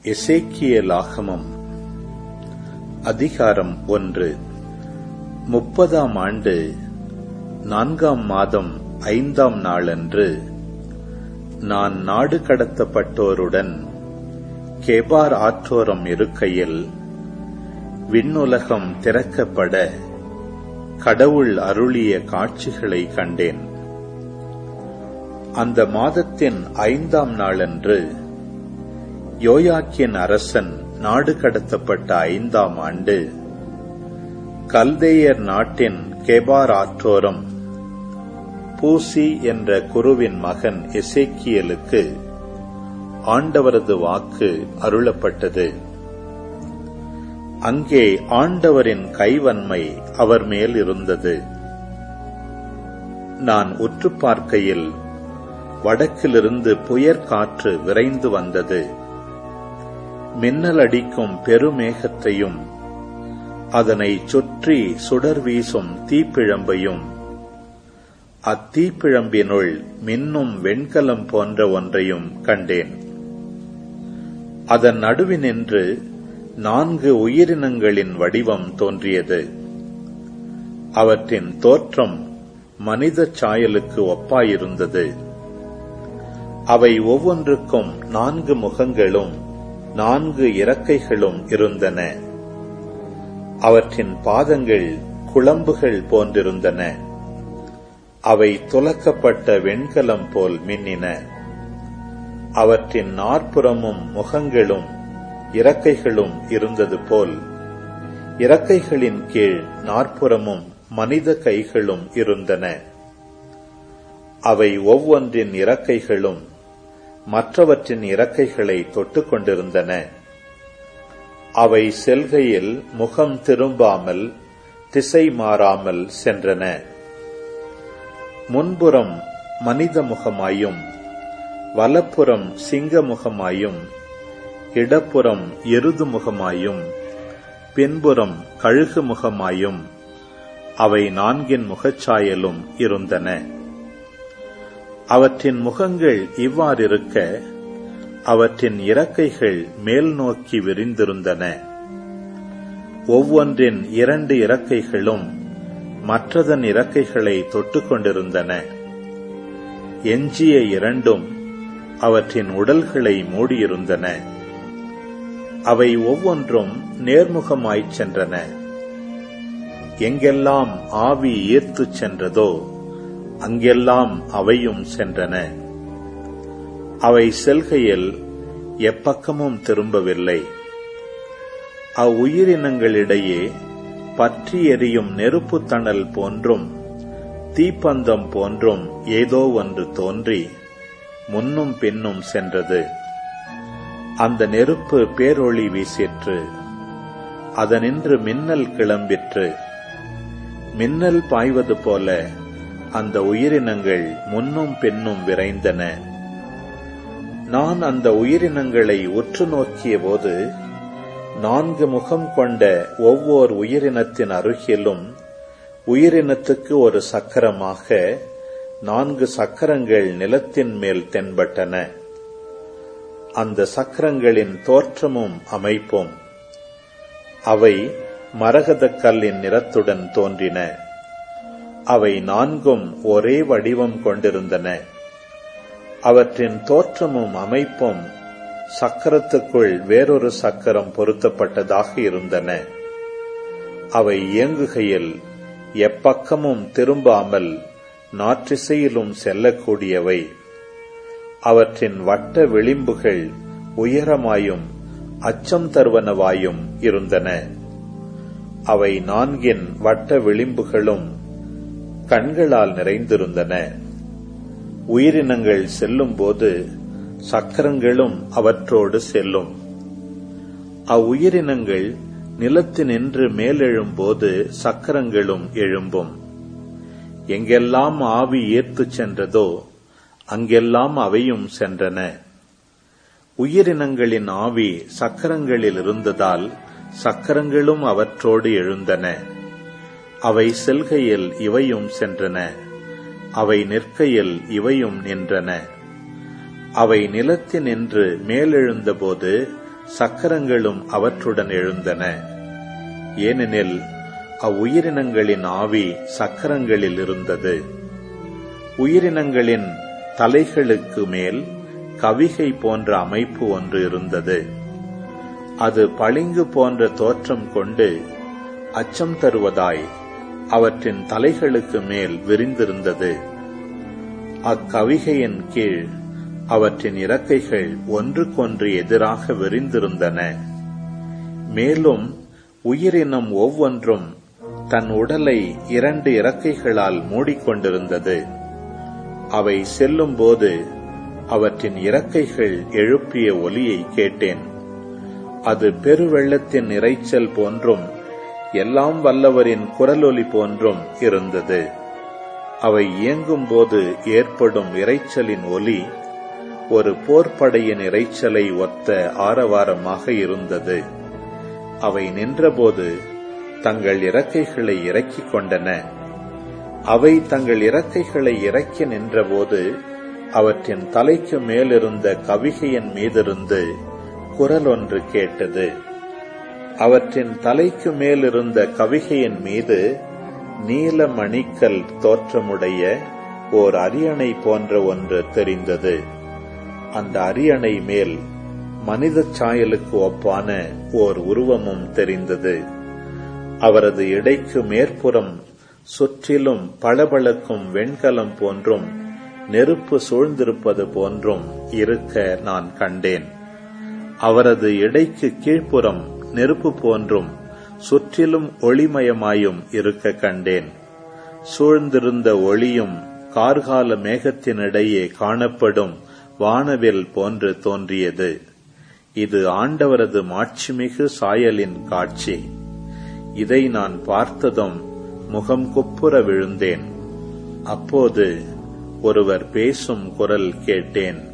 எசேக்கியேலாகமம் அதிகாரம் ஒன்று முப்பதாம் ஆண்டு நான்காம் மாதம் ஐந்தாம் நாளன்று நான் நாடு கடத்தப்பட்டோருடன் கெபார் ஆற்றோரம் இருக்கையில் விண்ணுலகம் திறக்கப்பட கடவுள் அருளிய காட்சிகளை கண்டேன் அந்த மாதத்தின் ஐந்தாம் நாளன்று யோயாக்கின் அரசன் நாடு கடத்தப்பட்ட ஐந்தாம் ஆண்டு கல்தேயர் நாட்டின் கெபார் ஆற்றோரம் பூசி என்ற குருவின் மகன் எசேக்கியலுக்கு ஆண்டவரது வாக்கு அருளப்பட்டது அங்கே ஆண்டவரின் கைவன்மை அவர் மேல் இருந்தது நான் உற்று பார்க்கையில் வடக்கிலிருந்து புயற் காற்று விரைந்து வந்தது மின்னல் அடிக்கும் பெருமேகத்தையும் அதனை சுற்றி சுடர் வீசும் தீப்பிழம்பையும் அத்தீப்பிழம்பினுள் மின்னும் வெண்கலம் போன்ற ஒன்றையும் கண்டேன் அதன் நடுவினின்று நான்கு உயிரினங்களின் வடிவம் தோன்றியது அவற்றின் தோற்றம் மனித சாயலுக்கு ஒப்பாயிருந்தது அவை ஒவ்வொன்றுக்கும் நான்கு முகங்களும் நான்கு இறக்கைகளும் இருந்தன அவற்றின் பாதங்கள் குளம்புகள் போன்றிருந்தன அவை துலக்கப்பட்ட வெண்கலம் போல் மின்னின அவற்றின் நாற்புறமும் முகங்களும் இறக்கைகளும் இருந்தது போல் இறக்கைகளின் கீழ் நாற்புறமும் மனித கைகளும் இருந்தன அவை ஒவ்வொன்றின் இறக்கைகளும் மற்றவற்றின் இறக்கைகளை தொட்டுக் கொண்டிருந்தன அவை செல்கையில் முகம் திரும்பாமல் திசை மாறாமல் சென்றன முன்புறம் மனித முகமாயும் வலப்புறம் சிங்க முகமாயும் இடப்புறம் எருது முகமாயும் பின்புறம் கழுகு முகமாயும் அவை நான்கின் முகச்சாயலும் இருந்தன அவற்றின் முகங்கள் இவ்வாறிருக்க அவற்றின் இறக்கைகள் மேல் நோக்கி விரிந்திருந்தன ஒவ்வொன்றின் இரண்டு இறக்கைகளும் மற்றதன் இறக்கைகளை தொட்டுக் கொண்டிருந்தன எஞ்சிய இரண்டும் அவற்றின் உடல்களை மூடியிருந்தன அவை ஒவ்வொன்றும் நேர்முகமாய்ச் சென்றன எங்கெல்லாம் ஆவி ஈர்த்துச் சென்றதோ அங்கெல்லாம் அவையும் சென்றன அவை செல்கையில் எப்பக்கமும் திரும்பவில்லை அவ்வுயிரினங்களிடையே பற்றி எரியும் நெருப்பு தணல் போன்றும் தீப்பந்தம் போன்றும் ஏதோ ஒன்று தோன்றி முன்னும் பின்னும் சென்றது அந்த நெருப்பு பேரொளி வீசிற்று அதனின்று மின்னல் கிளம்பிற்று மின்னல் பாய்வது போல அந்த உயிரினங்கள் முன்னும் பின்னும் விரைந்தன நான் அந்த உயிரினங்களை உற்று நோக்கிய போது நான்கு முகம் கொண்ட ஒவ்வொரு உயிரினத்தின் அருகிலும் உயிரினத்துக்கு ஒரு சக்கரமாக நான்கு சக்கரங்கள் நிலத்தின் மேல் தென்பட்டன அந்த சக்கரங்களின் தோற்றமும் அமைப்பும் அவை மரகதக் கல்லின் நிறத்துடன் தோன்றின அவை நான்கும் ஒரே வடிவம் கொண்டிருந்தன அவற்றின் தோற்றமும் அமைப்பும் சக்கரத்துக்குள் வேறொரு சக்கரம் பொருத்தப்பட்டதாக இருந்தன அவை இயங்குகையில் எப்பக்கமும் திரும்பாமல் நாற்றிசையிலும் செல்லக்கூடியவை அவற்றின் வட்ட விளிம்புகள் உயரமாயும் அச்சம் தருவனவாயும் இருந்தன அவை நான்கின் வட்ட விளிம்புகளும் கண்களால் நிறைந்திருந்தன உயிரினங்கள் செல்லும்போது சக்கரங்களும் அவற்றோடு செல்லும் அவ்வுயிரினங்கள் நிலத்தினின்று மேலெழும்போது சக்கரங்களும் எழும்பும் எங்கெல்லாம் ஆவி ஈர்த்துச் சென்றதோ அங்கெல்லாம் அவையும் சென்றன உயிரினங்களின் ஆவி சக்கரங்களில் இருந்ததால் சக்கரங்களும் அவற்றோடு எழுந்தன அவை செல்கையில் இவையும் சென்றன அவை நிற்கையில் இவையும் நின்றன அவை நிலத்தினின்று மேலெழுந்தபோது சக்கரங்களும் அவற்றுடன் எழுந்தன ஏனெனில் அவ்வுயிரினங்களின் ஆவி சக்கரங்களில் இருந்தது உயிரினங்களின் தலைகளுக்கு மேல் கவிகை போன்ற அமைப்பு ஒன்று இருந்தது அது பளிங்கு போன்ற தோற்றம் கொண்டு அச்சம் தருவதாய் அவற்றின் தலைகளுக்கு மேல் விரிந்திருந்தது அக்கவிகையின் கீழ் அவற்றின் இறக்கைகள் ஒன்றுக்கொன்று எதிராக விரிந்திருந்தன மேலும் உயிரினம் ஒவ்வொன்றும் தன் உடலை இரண்டு இறக்கைகளால் மூடிக்கொண்டிருந்தது அவை செல்லும்போது அவற்றின் இறக்கைகள் எழுப்பிய ஒலியை கேட்டேன் அது பெருவெள்ளத்தின் இரைச்சல் போன்றும் எல்லாம் வல்லவரின் குரலொலி போன்றும் இருந்தது அவை இயங்கும்போது ஏற்படும் இரைச்சலின் ஒலி ஒரு போர்ப்படையின் இரைச்சலை ஒத்த ஆரவாரமாக இருந்தது அவை நின்றபோது தங்கள் இறக்கைகளை இறக்கிக் கொண்டன அவை தங்கள் இறக்கைகளை இறக்கி நின்றபோது அவற்றின் தலைக்கு மேலிருந்த கவிகையின் மீதிருந்து குரல் ஒன்று கேட்டது அவற்றின் தலைக்கு மேலிருந்த கவிகையின் மீது நீல மணிக்கல் தோற்றமுடைய ஓர் அரியணை போன்ற ஒன்று தெரிந்தது அந்த அரியணை மேல் மனித சாயலுக்கு ஒப்பான ஓர் உருவமும் தெரிந்தது அவரது இடைக்கு மேற்புறம் சுற்றிலும் பளபளக்கும் வெண்கலம் போன்றும் நெருப்பு சூழ்ந்திருப்பது போன்றும் இருக்க நான் கண்டேன் அவரது இடைக்கு கீழ்ப்புறம் நெருப்பு போன்றும் சுற்றிலும் ஒளிமயமாயும் இருக்க கண்டேன் சூழ்ந்திருந்த ஒளியும் கார்கால மேகத்தினிடையே காணப்படும் வானவில் போன்று தோன்றியது இது ஆண்டவரது மாட்சிமிகு சாயலின் காட்சி இதை நான் பார்த்ததும் முகம் குப்புற விழுந்தேன் அப்போது ஒருவர் பேசும் குரல் கேட்டேன்